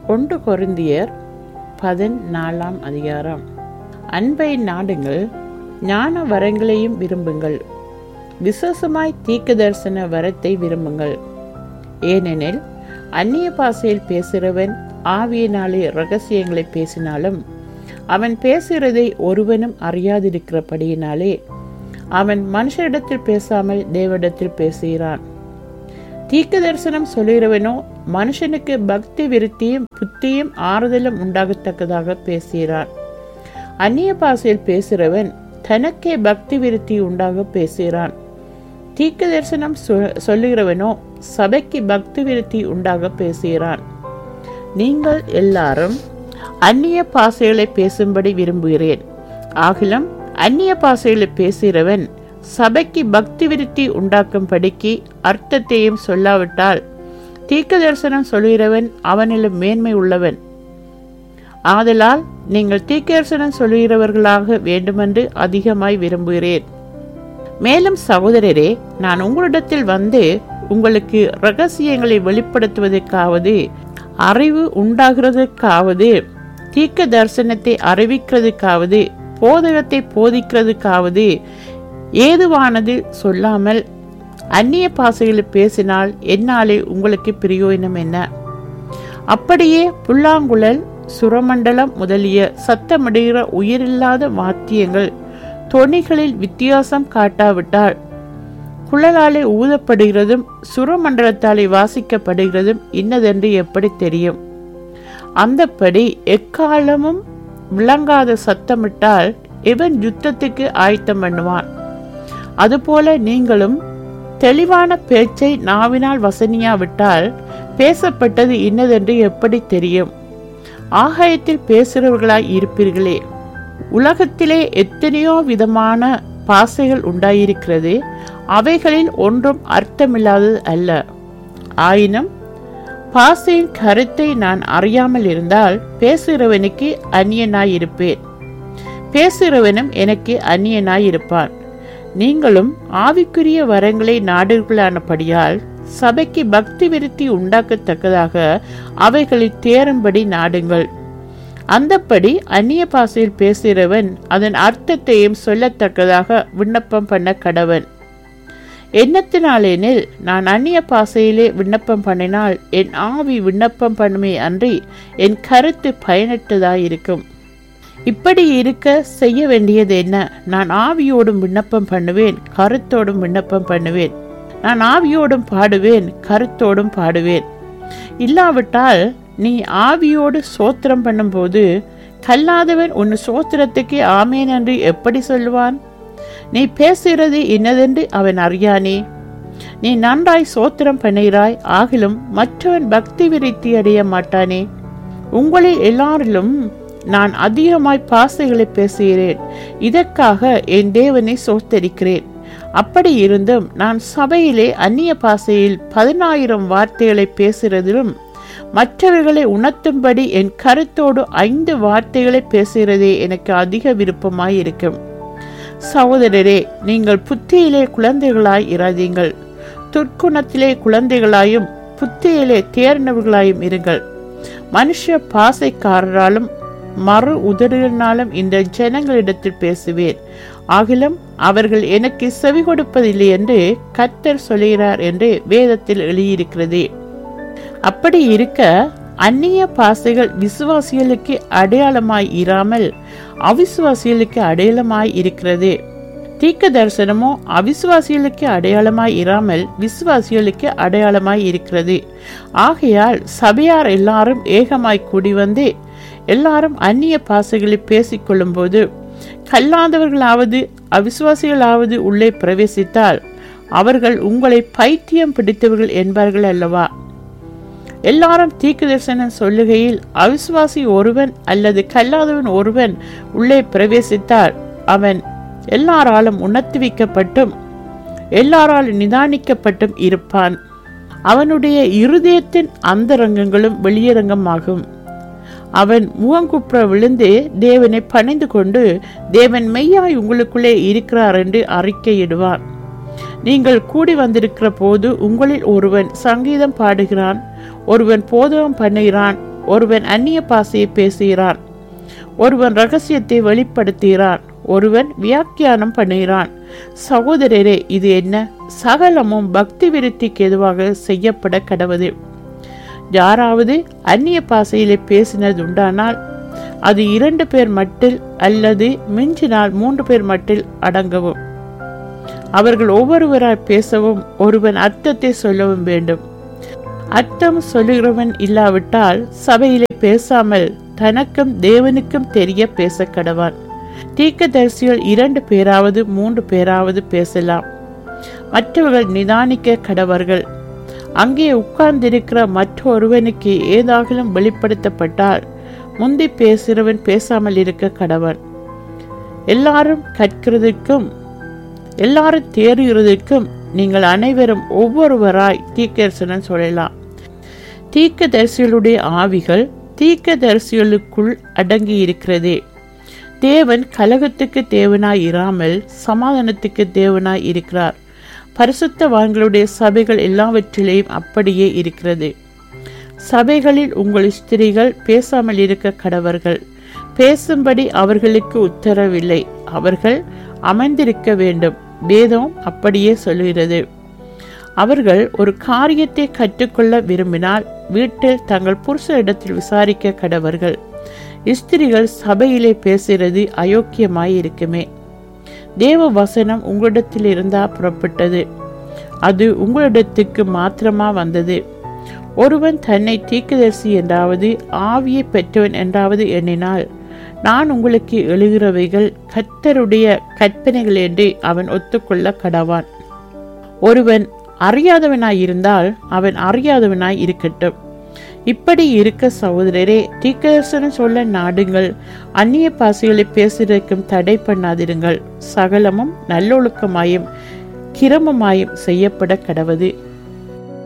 ஒன்று கொரிந்தியர் பதினாலாம் அதிகாரம் அன்பை நாடுங்கள் ஞான வரங்களையும் விரும்புங்கள் விசேஷமாய் தீர்க்க தரிசன வரத்தை விரும்புங்கள் ஏனெனில் அந்நிய பாஷையில் பேசுகிறவன் ஆவியினாலே ரகசியங்களை பேசினாலும் அவன் பேசுகிறதை ஒருவனும் அறியாதிருக்கிறபடியினாலே அவன் மனுஷரிடத்தில் பேசாமல் தேவனிடத்தில் பேசுகிறான் தீர்க்க தரிசனம் சொல்லுகிறவனோ மனுஷனுக்கு பக்தி விருத்தியும் புத்தியும் ஆறுதலும் உண்டாகத்தக்கதாக பேசுகிறான் அந்நிய பாஷையில் பேசுகிறவன் தனக்கே பக்தி விருத்தி உண்டாக பேசுகிறான் தீர்க்க தரிசனம் சொ- சொல்லுகிறவனோ சபைக்கு பக்தி விருத்தி உண்டாக பேசுகிறான் நீங்கள் எல்லாரும் அந்நிய பாஷைகளை பேசும்படி விரும்புகிறேன் ஆகிலும் அந்நிய பாஷைகளை பேசுகிறவன் சபைக்கு பக்தி விருத்தி உண்டாக்கும்படிக்கு அர்த்தத்தையும் சொல்லாவிட்டால் தீர்க்க தரிசனம் சொல்லுகிறவன் அவனிலும் மேன்மை உள்ளவன் ஆதலால் நீங்கள் தீர்க்கதரிசனம் சொல்லுகிறவர்களாக வேண்டுமென்று அதிகமாய் விரும்புகிறேன் மேலும் சகோதரரே நான் உங்களிடத்தில் வந்து உங்களுக்கு ரகசியங்களை வெளிப்படுத்துவதற்காவது அறிவு உண்டாகிறதுக்காவது தீர்க்க தரிசனத்தை அறிவிக்கிறதுக்காவது போதகத்தை போதிக்கிறதுக்காவது ஏதுவானது சொல்லாமல் அந்நிய பாஷைகளில் பேசினால் என்னாலே உங்களுக்கு பிரயோஜனம் என்ன அப்படியே புல்லாங்குழல் சுரமண்டலம் முதலிய சத்தமிடுகிற உயிரில்லாத வாத்தியங்கள் தொனிகளில் வித்தியாசம் காட்டாவிட்டால் குழலாலே ஊதப்படுகிறதும் சுரமண்டலத்தாலே வாசிக்கப்படுகிறதும் இன்னதென்று எப்படி தெரியும் அந்தப்படி எக்காலமும் விளங்காத சத்தமிட்டால் எவன் யுத்தத்துக்கு ஆயத்தம் பண்ணுவான் அதுபோல நீங்களும் தெளிவான பேச்சை நாவினால் வசனியாவிட்டால் பேசப்பட்டது இன்னதென்று எப்படி தெரியும் ஆகாயத்தில் பேசுகிறவர்களாய் இருப்பீர்களே உலகத்திலே எத்தனையோ விதமான பாசைகள் உண்டாயிருக்கிறது அவைகளில் ஒன்றும் அர்த்தமில்லாதது அல்ல ஆயினும் பாசையின் கருத்தை நான் அறியாமல் இருந்தால் பேசுகிறவனுக்கு அந்நியனாய் இருப்பேன் பேசுகிறவனும் எனக்கு அந்நியனாய் இருப்பான் நீங்களும் ஆவிக்குரிய வரங்களை நாடுகளானபடியால் சபைக்கு பக்தி விருத்தி உண்டாக்கத்தக்கதாக அவைகளில் தேரும்படி நாடுங்கள் அந்தப்படி அந்நிய பாஷையில் பேசுகிறவன் அதன் அர்த்தத்தையும் சொல்லத்தக்கதாக விண்ணப்பம் பண்ண கடவன் எண்ணத்தினாலேனில் நான் அந்நிய பாஷையிலே விண்ணப்பம் பண்ணினால் என் ஆவி விண்ணப்பம் பண்ணுமே அன்றி என் கருத்து பயனற்றதாயிருக்கும் இப்படி இருக்க செய்ய வேண்டியது என்ன நான் ஆவியோடும் விண்ணப்பம் பண்ணுவேன் கருத்தோடும் விண்ணப்பம் பண்ணுவேன் நான் ஆவியோடும் பாடுவேன் கருத்தோடும் பாடுவேன் இல்லாவிட்டால் நீ ஆவியோடு சோத்திரம் பண்ணும்போது கல்லாதவன் உன் சோத்திரத்துக்கு ஆமேன் என்று எப்படி சொல்லுவான் நீ பேசுகிறது இன்னதென்று அவன் அறியானே நீ நன்றாய் சோத்திரம் பண்ணுகிறாய் ஆகிலும் மற்றவன் பக்தி விருத்தி அடைய மாட்டானே உங்களில் எல்லாரிலும் நான் அதிகமாய் பாசைகளை பேசுகிறேன் இதற்காக என் தேவனை சோத்தரிக்கிறேன் அப்படி இருந்தும் நான் சபையிலே அந்நிய பாசையில் பதினாயிரம் வார்த்தைகளை பேசுகிறதிலும் மற்றவர்களை உணர்த்தும்படி என் கருத்தோடு ஐந்து வார்த்தைகளை பேசுகிறதே எனக்கு அதிக விருப்பமாய் இருக்கும் சகோதரரே நீங்கள் புத்தியிலே குழந்தைகளாய் இராதீங்கள் துர்க்குணத்திலே குழந்தைகளாயும் புத்தியிலே தேர்ந்தவர்களாயும் இருங்கள் மனுஷ பாசைக்காரராலும் மறு உதறினாலும் இந்த ஜனங்களிடத்தில் பேசுவேன் ஆகிலும் அவர்கள் எனக்கு செவி கொடுப்பதில்லை என்று கர்த்தர் சொல்கிறார் என்று வேதத்தில் எழுதியிருக்கிறது அப்படி இருக்க அந்நிய பாசைகள் விசுவாசிகளுக்கு அடையாளமாய் இராமல் அவிசுவாசிகளுக்கு அடையாளமாய் இருக்கிறது தீர்க்க தரிசனமோ அவிசுவாசிகளுக்கு அடையாளமாய் இராமல் விசுவாசிகளுக்கு அடையாளமாய் இருக்கிறது ஆகையால் சபையார் எல்லாரும் ஏகமாய் கூடி வந்து எல்லாரும் அந்நிய பாசைகளை பேசிக்கொள்ளும்போது கல்லாதவர்களாவது அவிசுவாசிகளாவது உள்ளே பிரவேசித்தால் அவர்கள் உங்களை பைத்தியம் பிடித்தவர்கள் என்பார்கள் அல்லவா எல்லாரும் தீர்க்க தரிசனம் சொல்லுகையில் அவிசுவாசி ஒருவன் அல்லது கல்லாதவன் ஒருவன் உள்ளே பிரவேசித்தால் அவன் எல்லாராலும் உணர்த்துவிக்கப்பட்டும் எல்லாராலும் நிதானிக்கப்பட்டும் இருப்பான் அவனுடைய இருதயத்தின் அந்தரங்கங்களும் வெளியரங்கமாகும் அவன் முகங்குப்புற விழுந்து தேவனை பணிந்து கொண்டு தேவன் மெய்யாய் உங்களுக்குள்ளே இருக்கிறார் என்று அறிக்கையிடுவான் நீங்கள் கூடி வந்திருக்கிற போது உங்களில் ஒருவன் சங்கீதம் பாடுகிறான் ஒருவன் போதகம் பண்ணுகிறான் ஒருவன் அந்நிய பாசையை பேசுகிறான் ஒருவன் ரகசியத்தை வெளிப்படுத்துகிறான் ஒருவன் வியாக்கியானம் பண்ணுகிறான் சகோதரரே இது என்ன சகலமும் பக்தி விருத்திக்கு எதுவாக செய்யப்பட கடவுது யாராவது அந்நிய பாசையிலே பேசினது உண்டானால் அது இரண்டு பேர் மட்டில் அல்லது மிஞ்சினால் மூன்று பேர் மட்டில் அடங்கவும் அவர்கள் ஒவ்வொருவராய் பேசவும் ஒருவன் அர்த்தத்தை சொல்லவும் வேண்டும் அர்த்தம் சொல்லுகிறவன் இல்லாவிட்டால் சபையிலே பேசாமல் தனக்கும் தேவனுக்கும் தெரிய பேச கடவான் தீர்க்கதரிசிகள் இரண்டு பேராவது மூன்று பேராவது பேசலாம் மற்றவர்கள் நிதானிக்க கடவர்கள் அங்கே உட்கார்ந்திருக்கிற மற்றொருவனுக்கு ஏதாகிலும் வெளிப்படுத்தப்பட்டால் முந்தி பேசுகிறவன் பேசாமல் இருக்க கடவன் எல்லாரும் கற்கிறதுக்கும் எல்லாரும் தேறுகிறதுக்கும் நீங்கள் அனைவரும் ஒவ்வொருவராய் தீர்க்கதரிசனம் சொல்லலாம் தீர்க்கதரிசிகளுடைய ஆவிகள் தீர்க்கதரிசிகளுக்குள் அடங்கி இருக்கிறதே தேவன் கலகத்துக்கு தேவனாய் இராமல் சமாதானத்துக்கு தேவனாய் இருக்கிறார் பரிசுத்தவான்களுடைய சபைகள் எல்லாவற்றிலேயும் அப்படியே இருக்கிறது சபைகளில் உங்கள் ஸ்திரீகள் பேசாமல் இருக்க கடவர்கள் பேசும்படி அவர்களுக்கு உத்தரவில்லை அவர்கள் அமைந்திருக்க வேண்டும் வேதம் அப்படியே சொல்லுகிறது அவர்கள் ஒரு காரியத்தை கற்றுக்கொள்ள விரும்பினால் வீட்டில் தங்கள் புருஷ இடத்தில் விசாரிக்க கடவர்கள் ஸ்திரிகள் சபையிலே பேசுகிறது அயோக்கியமாய் இருக்குமே தேவ வசனம் உங்களிடத்தில் இருந்தா புறப்பட்டது அது உங்களிடத்துக்கு மாத்திரமா வந்தது ஒருவன் தன்னை தீர்க்கதரிசி என்றாவது ஆவியை பெற்றவன் என்றாவது எண்ணினால் நான் உங்களுக்கு எழுகிறவைகள் கத்தருடைய கற்பனைகள் என்று அவன் ஒத்துக்கொள்ள கடவான் ஒருவன் அறியாதவனாய் இருந்தால் அவன் அறியாதவனாய் இருக்கட்டும் இப்படி இருக்க சகோதரரே தீர்க்கதரிசனம் சொல்ல நாடுங்கள் அந்நிய பாசைகளை பேசுவதற்கும் தடை பண்ணாதிருங்கள் சகலமும் நல்லொழுக்கமாயும் கிரமமாயும் செய்யப்பட கடவது